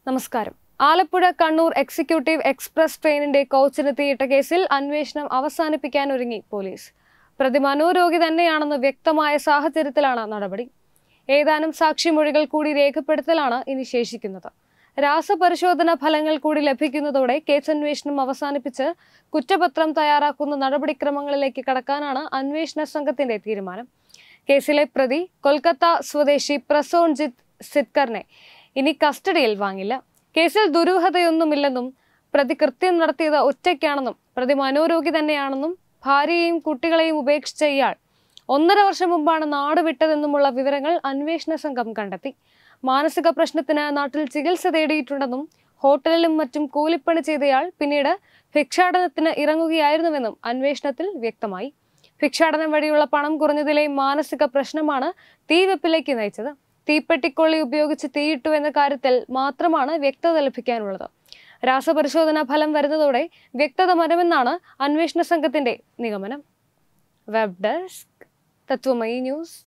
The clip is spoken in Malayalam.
നമസ്കാരം ആലപ്പുഴ കണ്ണൂർ എക്സിക്യൂട്ടീവ് എക്സ്പ്രസ് ട്രെയിനിന്റെ കോച്ചിന് തീയിട്ട കേസിൽ അന്വേഷണം അവസാനിപ്പിക്കാൻ ഒരുങ്ങി പോലീസ് പ്രതി മനോരോഗി തന്നെയാണെന്ന് വ്യക്തമായ സാഹചര്യത്തിലാണ് നടപടി ഏതാനും സാക്ഷിമൊഴികൾ കൂടി രേഖപ്പെടുത്തലാണ് ഇനി ശേഷിക്കുന്നത് രാസപരിശോധന ഫലങ്ങൾ കൂടി ലഭിക്കുന്നതോടെ കേസ് അന്വേഷണം അവസാനിപ്പിച്ച് കുറ്റപത്രം തയ്യാറാക്കുന്ന നടപടിക്രമങ്ങളിലേക്ക് കടക്കാനാണ് അന്വേഷണ സംഘത്തിന്റെ തീരുമാനം കേസിലെ പ്രതി കൊൽക്കത്ത സ്വദേശി പ്രസോൺജിത്ത് സിത്കറിനെ ഇനി കസ്റ്റഡിയിൽ വാങ്ങില്ല കേസിൽ ദുരൂഹതയൊന്നുമില്ലെന്നും പ്രതി കൃത്യം നടത്തിയത് ഒറ്റയ്ക്കാണെന്നും പ്രതി മനോരോഗി തന്നെയാണെന്നും ഭാര്യയെയും കുട്ടികളെയും ഉപേക്ഷിച്ച ഇയാൾ ഒന്നര വർഷം മുമ്പാണ് നാട് വിട്ടതെന്നുമുള്ള വിവരങ്ങൾ അന്വേഷണ സംഘം കണ്ടെത്തി മാനസിക പ്രശ്നത്തിന് നാട്ടിൽ ചികിത്സ തേടിയിട്ടുണ്ടെന്നും ഹോട്ടലിലും മറ്റും കൂലിപ്പണി ചെയ്തയാൾ പിന്നീട് ഭിക്ഷാടനത്തിന് ഇറങ്ങുകയായിരുന്നുവെന്നും അന്വേഷണത്തിൽ വ്യക്തമായി ഭിക്ഷാടനം വഴിയുള്ള പണം കുറഞ്ഞതിലെ മാനസിക പ്രശ്നമാണ് തീവെപ്പിലേക്ക് നയിച്ചത് തീപ്പെട്ടിക്കൊള്ളി ഉപയോഗിച്ച് തീയിട്ടു എന്ന കാര്യത്തിൽ മാത്രമാണ് വ്യക്തത ലഭിക്കാനുള്ളത് രാസപരിശോധനാ ഫലം വരുന്നതോടെ വ്യക്തത വരുമെന്നാണ് അന്വേഷണ സംഘത്തിന്റെ നിഗമനം വെബ് ഡെസ്ക് തത്വമയി ന്യൂസ്